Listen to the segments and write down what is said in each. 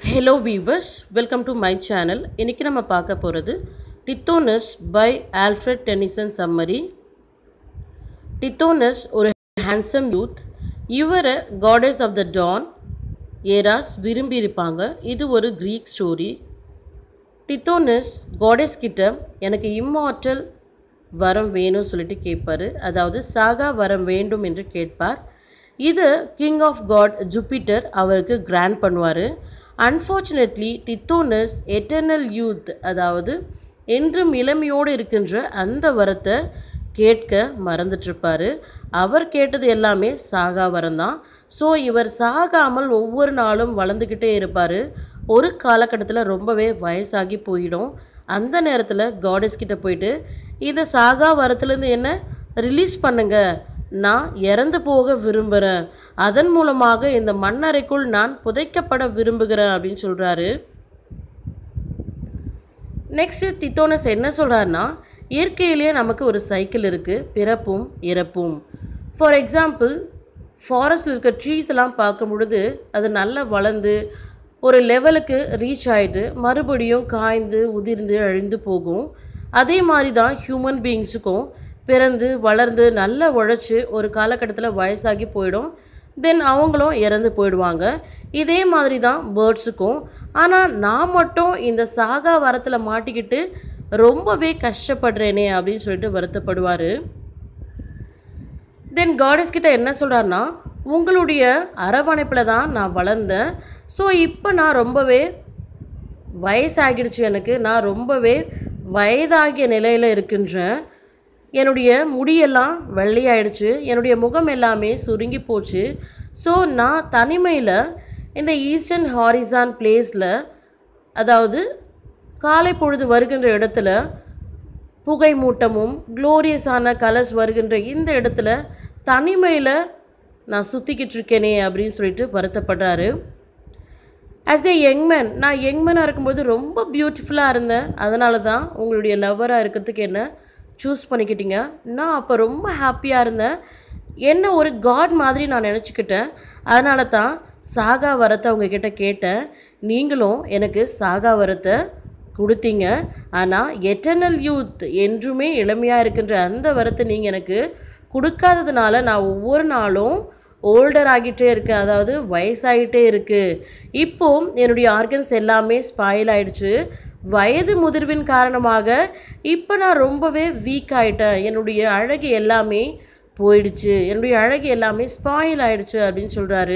hello viewers welcome to my channel இன்றைக்கி நம்ம பார்க்க போகிறது Tithonus by Alfred Tennyson summary Tithonus ஒரு ஹேண்ட்ஸம் யூத் இவரை காடஸ் ஆஃப் த டான் ஏராஸ் விரும்பியிருப்பாங்க இது ஒரு க்ரீக் ஸ்டோரி டித்தோனஸ் காடஸ் கிட்ட எனக்கு இம்மார்டல் வரம் வேணும் சொல்லிட்டு கேட்பாரு அதாவது சாகா வரம் வேண்டும் என்று கேட்பார் இது கிங் ஆஃப் காட் ஜூபிட்டர் அவருக்கு கிராண்ட் பண்ணுவார் அன்ஃபார்ச்சுனேட்லி டித்தோனஸ் எட்டர்னல் யூத் அதாவது என்றும் இளமையோடு இருக்கின்ற அந்த வரத்தை கேட்க மறந்துட்டுருப்பாரு அவர் கேட்டது எல்லாமே சாகா வரம் தான் ஸோ இவர் சாகாமல் ஒவ்வொரு நாளும் வளர்ந்துக்கிட்டே இருப்பார் ஒரு காலகட்டத்தில் ரொம்பவே வயசாகி போயிடும் அந்த நேரத்தில் காடஸ் கிட்ட போயிட்டு இதை சாகா வரத்துலேருந்து என்ன ரிலீஸ் பண்ணுங்க நான் இறந்து போக விரும்புகிறேன் அதன் மூலமாக இந்த மண்ணறைக்குள் நான் புதைக்கப்பட விரும்புகிறேன் அப்படின்னு சொல்கிறாரு நெக்ஸ்ட்டு தித்தோனஸ் என்ன சொல்கிறாருன்னா இயற்கையிலேயே நமக்கு ஒரு சைக்கிள் இருக்குது பிறப்பும் இறப்பும் ஃபார் எக்ஸாம்பிள் ஃபாரஸ்டில் இருக்க ட்ரீஸ் எல்லாம் பார்க்கும் பொழுது அது நல்லா வளர்ந்து ஒரு லெவலுக்கு ரீச் ஆகிட்டு மறுபடியும் காய்ந்து உதிர்ந்து அழிந்து போகும் அதே மாதிரி தான் ஹியூமன் பீயிங்ஸுக்கும் பிறந்து வளர்ந்து நல்லா உழைச்சி ஒரு காலகட்டத்தில் வயசாகி போயிடும் தென் அவங்களும் இறந்து போயிடுவாங்க இதே மாதிரி தான் பேர்ட்ஸுக்கும் ஆனால் நான் மட்டும் இந்த சாகா வரத்தில் மாட்டிக்கிட்டு ரொம்பவே கஷ்டப்படுறேனே அப்படின்னு சொல்லிட்டு வருத்தப்படுவார் தென் காடஸ் கிட்ட என்ன சொல்கிறாருன்னா உங்களுடைய அரவணைப்பில் தான் நான் வளர்ந்தேன் ஸோ இப்போ நான் ரொம்பவே வயசாகிடுச்சு எனக்கு நான் ரொம்பவே வயதாகிய நிலையில் இருக்கின்றேன் என்னுடைய முடியெல்லாம் வெள்ளையாயிடுச்சு என்னுடைய முகம் எல்லாமே சுருங்கி போச்சு ஸோ நான் தனிமையில் இந்த ஈஸ்டர்ன் ஹாரிசான் பிளேஸில் அதாவது காலை பொழுது வருகின்ற இடத்துல புகை மூட்டமும் க்ளோரியஸான கலர்ஸ் வருகின்ற இந்த இடத்துல தனிமையில் நான் சுற்றிக்கிட்டு இருக்கேனே அப்படின்னு சொல்லிட்டு வருத்தப்படுறாரு ஆஸ் ஏ யங்மேன் நான் யங்மேனாக இருக்கும்போது ரொம்ப பியூட்டிஃபுல்லாக இருந்தேன் அதனால தான் உங்களுடைய லவ்வராக இருக்கிறதுக்கு என்ன சூஸ் பண்ணிக்கிட்டீங்க நான் அப்போ ரொம்ப ஹாப்பியாக இருந்தேன் என்ன ஒரு காட் மாதிரி நான் நினச்சிக்கிட்டேன் அதனால தான் சாகா வரத்தை உங்ககிட்ட கேட்டேன் நீங்களும் எனக்கு சாகா வரத்தை கொடுத்தீங்க ஆனால் எட்டர்னல் யூத் என்றுமே இளமையாக இருக்கின்ற அந்த வரத்தை நீங்கள் எனக்கு கொடுக்காததுனால நான் ஒவ்வொரு நாளும் ஓல்டர் ஆகிட்டே இருக்கேன் அதாவது வயசாகிட்டே இருக்குது இப்போ என்னுடைய ஆர்கன்ஸ் எல்லாமே ஸ்பாயில் ஆயிடுச்சு வயது முதிர்வின் காரணமாக இப்போ நான் ரொம்பவே வீக் ஆகிட்டேன் என்னுடைய அழகு எல்லாமே போயிடுச்சு என்னுடைய அழகு எல்லாமே ஸ்பாயில் ஆயிடுச்சு அப்படின்னு சொல்கிறாரு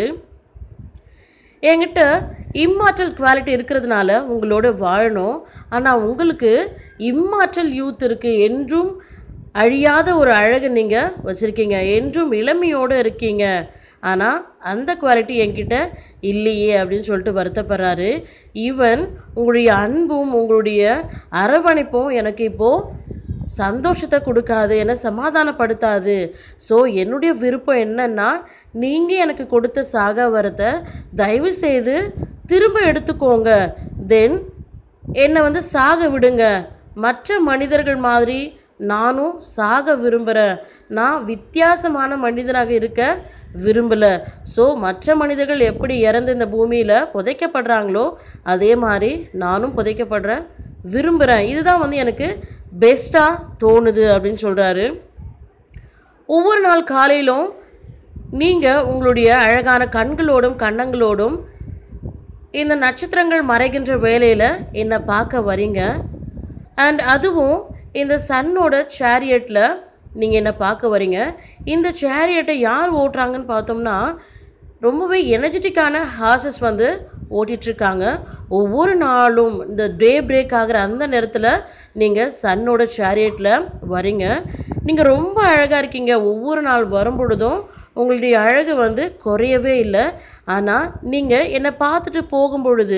என்கிட்ட இம்மாற்றல் குவாலிட்டி இருக்கிறதுனால உங்களோட வாழணும் ஆனால் உங்களுக்கு இம்மாற்றல் யூத் இருக்குது என்றும் அழியாத ஒரு அழகு நீங்கள் வச்சுருக்கீங்க என்றும் இளமையோடு இருக்கீங்க ஆனால் அந்த குவாலிட்டி என்கிட்ட இல்லையே அப்படின்னு சொல்லிட்டு வருத்தப்படுறாரு ஈவன் உங்களுடைய அன்பும் உங்களுடைய அரவணைப்பும் எனக்கு இப்போது சந்தோஷத்தை கொடுக்காது என்னை சமாதானப்படுத்தாது ஸோ என்னுடைய விருப்பம் என்னன்னா நீங்கள் எனக்கு கொடுத்த சாக வரத்தை தயவு செய்து திரும்ப எடுத்துக்கோங்க தென் என்னை வந்து சாக விடுங்க மற்ற மனிதர்கள் மாதிரி நானும் சாக விரும்புகிறேன் நான் வித்தியாசமான மனிதனாக இருக்க விரும்பலை ஸோ மற்ற மனிதர்கள் எப்படி இறந்து இந்த பூமியில் புதைக்கப்படுறாங்களோ அதே மாதிரி நானும் புதைக்கப்படுறேன் விரும்புகிறேன் இதுதான் வந்து எனக்கு பெஸ்ட்டாக தோணுது அப்படின்னு சொல்கிறாரு ஒவ்வொரு நாள் காலையிலும் நீங்கள் உங்களுடைய அழகான கண்களோடும் கன்னங்களோடும் இந்த நட்சத்திரங்கள் மறைகின்ற வேலையில் என்னை பார்க்க வரீங்க அண்ட் அதுவும் இந்த சன்னோட சேரியட்டில் நீங்கள் என்னை பார்க்க வரீங்க இந்த சேரியட்டை யார் ஓட்டுறாங்கன்னு பார்த்தோம்னா ரொம்பவே எனர்ஜெட்டிக்கான ஹார்சஸ் வந்து ஓட்டிகிட்ருக்காங்க ஒவ்வொரு நாளும் இந்த டே பிரேக் ஆகிற அந்த நேரத்தில் நீங்கள் சன்னோட சேரியட்டில் வரீங்க நீங்கள் ரொம்ப அழகாக இருக்கீங்க ஒவ்வொரு நாள் வரும் பொழுதும் உங்களுடைய அழகு வந்து குறையவே இல்லை ஆனால் நீங்கள் என்னை பார்த்துட்டு போகும் பொழுது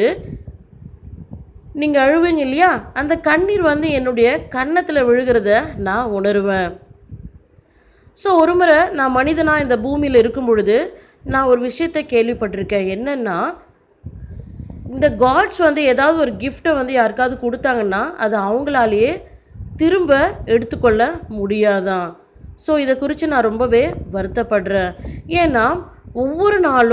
நீங்கள் அழுவீங்க இல்லையா அந்த கண்ணீர் வந்து என்னுடைய கன்னத்தில் விழுகிறத நான் உணருவேன் ஸோ ஒரு முறை நான் மனிதனாக இந்த பூமியில் இருக்கும் பொழுது நான் ஒரு விஷயத்தை கேள்விப்பட்டிருக்கேன் என்னென்னா இந்த காட்ஸ் வந்து ஏதாவது ஒரு கிஃப்ட்டை வந்து யாருக்காவது கொடுத்தாங்கன்னா அது அவங்களாலேயே திரும்ப எடுத்துக்கொள்ள முடியாதான் ஸோ இதை குறித்து நான் ரொம்பவே வருத்தப்படுறேன் ஏன்னா ஒவ்வொரு நாளும்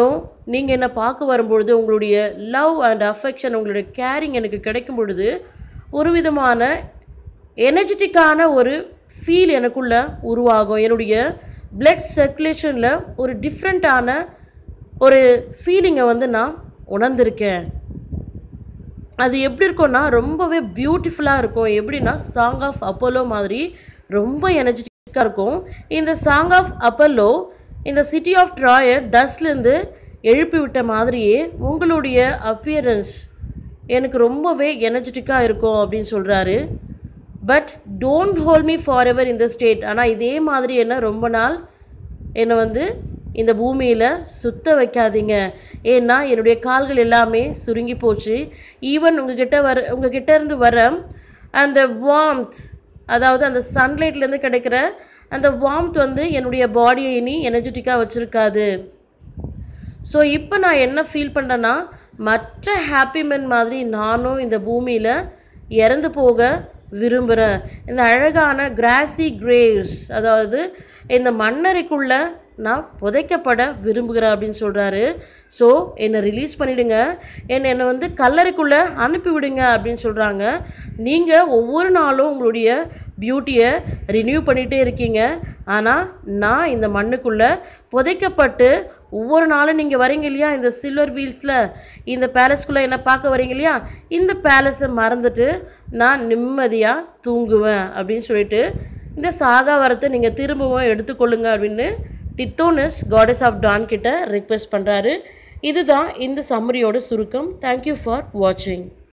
நீங்கள் என்னை பார்க்க வரும்பொழுது உங்களுடைய லவ் அண்ட் அஃபெக்ஷன் உங்களுடைய கேரிங் எனக்கு கிடைக்கும் பொழுது ஒரு விதமான எனர்ஜெட்டிக்கான ஒரு ஃபீல் எனக்குள்ள உருவாகும் என்னுடைய பிளட் சர்க்குலேஷனில் ஒரு டிஃப்ரெண்ட்டான ஒரு ஃபீலிங்கை வந்து நான் உணர்ந்திருக்கேன் அது எப்படி இருக்கும்னா ரொம்பவே பியூட்டிஃபுல்லாக இருக்கும் எப்படின்னா சாங் ஆஃப் அப்போலோ மாதிரி ரொம்ப எனர்ஜெட்டிக்காக இருக்கும் இந்த சாங் ஆஃப் அப்போலோ இந்த சிட்டி ஆஃப் ட்ராயை டஸ்ட்லேருந்து எழுப்பி விட்ட மாதிரியே உங்களுடைய அப்பியரன்ஸ் எனக்கு ரொம்பவே எனர்ஜெட்டிக்காக இருக்கும் அப்படின்னு சொல்கிறாரு but don't hold me forever இந்த ஸ்டேட் ஆனால் இதே மாதிரி என்ன ரொம்ப நாள் என்னை வந்து இந்த பூமியில் சுத்த வைக்காதீங்க ஏன்னா என்னுடைய கால்கள் எல்லாமே சுருங்கி போச்சு ஈவன் உங்ககிட்ட வர உங்ககிட்ட இருந்து வர அந்த வார்ம்த் அதாவது அந்த சன்லைட்லேருந்து கிடைக்கிற அந்த வார்ம்த் வந்து என்னுடைய பாடியை இனி எனர்ஜெட்டிக்காக வச்சுருக்காது ஸோ இப்போ நான் என்ன ஃபீல் பண்ணுறேன்னா மற்ற ஹாப்பி மென் மாதிரி நானும் இந்த பூமியில் இறந்து போக விரும்புகிறேன் இந்த அழகான கிராசி கிரேவ்ஸ் அதாவது இந்த மண்ணறைக்குள்ளே நான் புதைக்கப்பட விரும்புகிறேன் அப்படின்னு சொல்கிறாரு ஸோ என்னை ரிலீஸ் பண்ணிவிடுங்க என்னை என்னை வந்து கல்லறைக்குள்ளே அனுப்பி விடுங்க அப்படின்னு சொல்கிறாங்க நீங்கள் ஒவ்வொரு நாளும் உங்களுடைய பியூட்டியை ரினியூ பண்ணிகிட்டே இருக்கீங்க ஆனால் நான் இந்த மண்ணுக்குள்ளே புதைக்கப்பட்டு ஒவ்வொரு நாளும் நீங்கள் வரீங்க இல்லையா இந்த சில்வர் வீல்ஸில் இந்த பேலஸ்குள்ளே என்ன பார்க்க வரீங்க இல்லையா இந்த பேலஸை மறந்துட்டு நான் நிம்மதியாக தூங்குவேன் அப்படின்னு சொல்லிட்டு இந்த சாகா வரத்தை நீங்கள் திரும்பவும் எடுத்துக்கொள்ளுங்க அப்படின்னு டித்தோனஸ் காடஸ் ஆஃப் டான் கிட்ட ரிக்வெஸ்ட் பண்ணுறாரு இதுதான் இந்த சம்மரியோட சுருக்கம் தேங்க்யூ ஃபார் வாட்சிங்